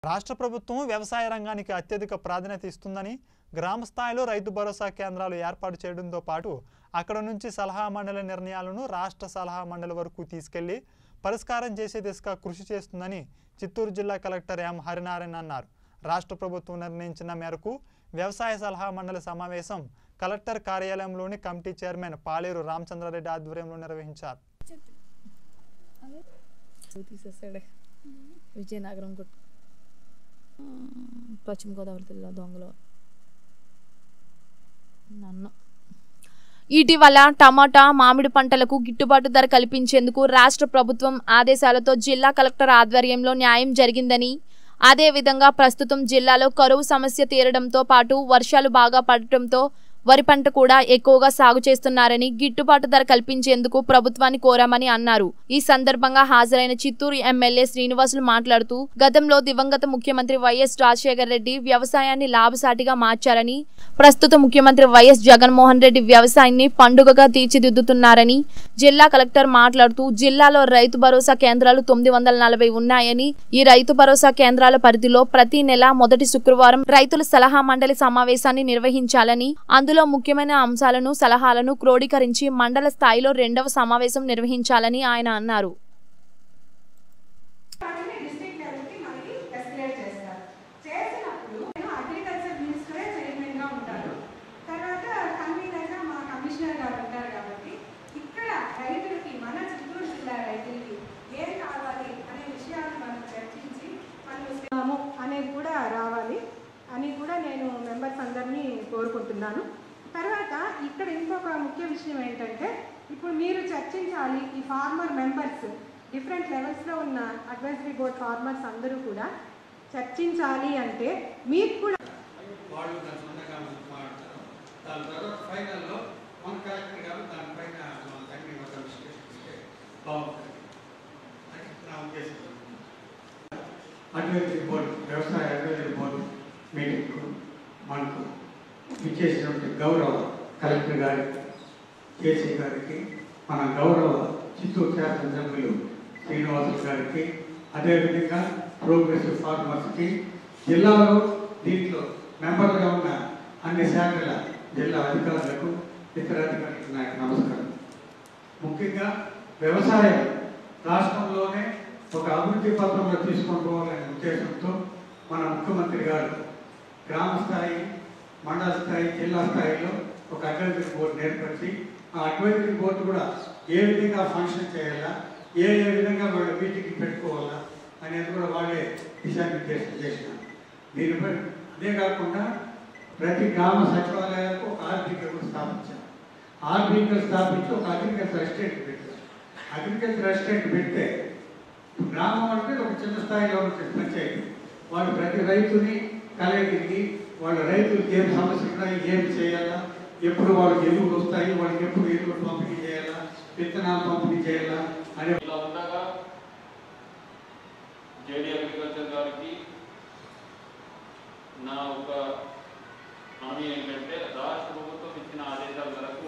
రాష్ట్ర ప్రభుత్వం వ్యవసాయ రంగానికి అత్యధిక ప్రాధాన్యత ఇస్తుందని గ్రామ స్థాయిలో రైతు భరోసా కేంద్రాలు ఏర్పాటు చేయడంతో పాటు అక్కడ నుంచి సలహా మండలి నిర్ణయాలను రాష్ట్ర సలహా మండలి వరకు తీసుకెళ్లి పరిష్కారం చేసే దిశగా కృషి చేస్తుందని చిత్తూరు జిల్లా కలెక్టర్ ఎం హరినారాయణ అన్నారు రాష్ట్ర ప్రభుత్వం నిర్ణయించిన మేరకు వ్యవసాయ సలహా మండలి సమావేశం కలెక్టర్ కార్యాలయంలోని కమిటీ చైర్మన్ పాలేరు రామచంద్రారెడ్డి ఆధ్వర్యంలో నిర్వహించారు తీసేసాడే విజయనగరం కొట్టు ఆ, పశ్చిమ గోదావరి జిల్లా దొంగలు నన్ను ఇటీవల టమాటా మామిడి పంటలకు గిట్టుబాటు ధర కల్పించేందుకు రాష్ట్ర ప్రభుత్వం ఆదేశాలతో జిల్లా కలెక్టర్ ఆధ్వర్యంలో న్యాయం జరిగిందని అదేవిధంగా ప్రస్తుతం జిల్లాలో కరువు సమస్య తీరడంతో పాటు వర్షాలు బాగా పడటంతో వరి పంట కూడా ఎక్కువగా సాగు చేస్తున్నారని గిట్టుబాటు ధర కల్పించేందుకు ప్రభుత్వాన్ని కోరామని అన్నారు ఈ సందర్భంగా హాజరైన చిత్తూరు ఎమ్మెల్యే శ్రీనివాసులు మాట్లాడుతూ గతంలో దివంగత ముఖ్యమంత్రి వైఎస్ రాజశేఖర రెడ్డి వ్యవసాయాన్ని లాభసాటిగా మార్చారని ప్రస్తుత ముఖ్యమంత్రి వైఎస్ జగన్మోహన్ రెడ్డి వ్యవసాయాన్ని పండుగగా తీర్చిదిద్దుతున్నారని జిల్లా కలెక్టర్ మాట్లాడుతూ జిల్లాలో రైతు భరోసా కేంద్రాలు తొమ్మిది వందల నలభై ఉన్నాయని ఈ రైతు భరోసా కేంద్రాల పరిధిలో ప్రతి నెల మొదటి శుక్రవారం రైతుల సలహా మండలి సమావేశాన్ని నిర్వహించాలని అందులో ముఖ్యమైన అంశాలను సలహాలను క్రోడీకరించి మండల స్థాయిలో రెండవ సమావేశం నిర్వహించాలని ఆయన అన్నారు వాటిని డిస్ట్రిక్ట్ లెవెల్కి మనకి ఎస్కలేట్ చేస్తారు చేసినప్పుడు నేను అగ్రికల్చర్ మినిస్టరే చైర్మన్గా ఉంటారు తర్వాత కన్వీనర్గా మా కమిషనర్ గారు ఉంటారు కాబట్టి ఇక్కడ రైతులకి మన చిత్తూరు జిల్లా రైతులకి ఏం కావాలి అనే విషయాన్ని మనం చర్చించి మనం ఇస్తాము అనేది కూడా రావాలి అని కూడా నేను మెంబర్స్ అందరినీ కోరుకుంటున్నాను తర్వాత ఇక్కడ ఇంకొక ముఖ్య విషయం ఏంటంటే ఇప్పుడు మీరు చర్చించాలి ఈ ఫార్మర్ మెంబర్స్ డిఫరెంట్ లెవెల్స్లో ఉన్న అడ్వైజరీ బోర్డ్ ఫార్మర్స్ అందరూ కూడా చర్చించాలి అంటే మీకు కూడా వాళ్ళు దాని సొంతంగా మాట్లాడతారు దాని తర్వాత ఫైనల్లో మన కలెక్టర్ గారు దానిపైన మన తగిన ఒక విశ్లేషణ ఇస్తే బాగుంటుంది అని నా ఉద్దేశం అడ్వైజరీ బోర్డు వ్యవసాయ అడ్వైజరీ బోర్డు మీటింగ్కు మనకు ఇచ్చేసినటువంటి గౌరవ కలెక్టర్ గారికి కేసీ గారికి మన గౌరవ చిత్తూరు శాసనసభ్యులు శ్రీనివాసులు గారికి అదేవిధంగా ప్రోగ్రెసివ్ ఫార్మర్స్కి జిల్లాలో దీంట్లో మెంబర్గా ఉన్న అన్ని శాఖల జిల్లా అధికారులకు ఇతర అధికారులకు నా యొక్క నమస్కారం ముఖ్యంగా వ్యవసాయం రాష్ట్రంలోనే ఒక అభివృద్ధి పత్రంలో తీసుకొని పోవాలనే ఉద్దేశంతో మన ముఖ్యమంత్రి గారు గ్రామ స్థాయి మండల స్థాయి జిల్లా స్థాయిలో ఒక అడ్వైజరీ బోర్డు ఏర్పరిచి ఆ అడ్వైజరీ బోర్డు కూడా ఏ విధంగా ఫంక్షన్ చేయాలా ఏ ఏ విధంగా వాళ్ళు మీటింగ్ పెట్టుకోవాలా అనేది కూడా వాళ్ళే దిశానిర్దేశం చేసినారు దీనిపై అదే కాకుండా ప్రతి గ్రామ సచివాలయాలకు ఒక ఆర్బీకే కూడా స్థాపించారు ఆర్బీకే స్థాపించి ఒక అగ్రికల్చర్ ఎస్టేట్ పెట్టారు అగ్రికల్చర్ ఎస్టేట్ పెడితే గ్రామం అంటే ఒక చిన్న స్థాయిలో ఉంటుంది పంచాయతీ వాళ్ళు ప్రతి రైతుని కలగలిగి వాళ్ళ రైతులకు ఏం సమస్యలు ఉన్నాయి ఏం చేయాలా ఎప్పుడు వాళ్ళకి ఎరువులు వస్తాయి వాళ్ళకి ఎప్పుడు ఎరువులు పంపిణీ చేయాలా విత్తనాలు పంపిణీ చేయాలా అనే ఇలా ఉండగా జేడీ అగ్రికల్చర్ గారికి నా ఒక హామీ ఏంటంటే రాష్ట్ర ప్రభుత్వం ఇచ్చిన ఆదేశాల మేరకు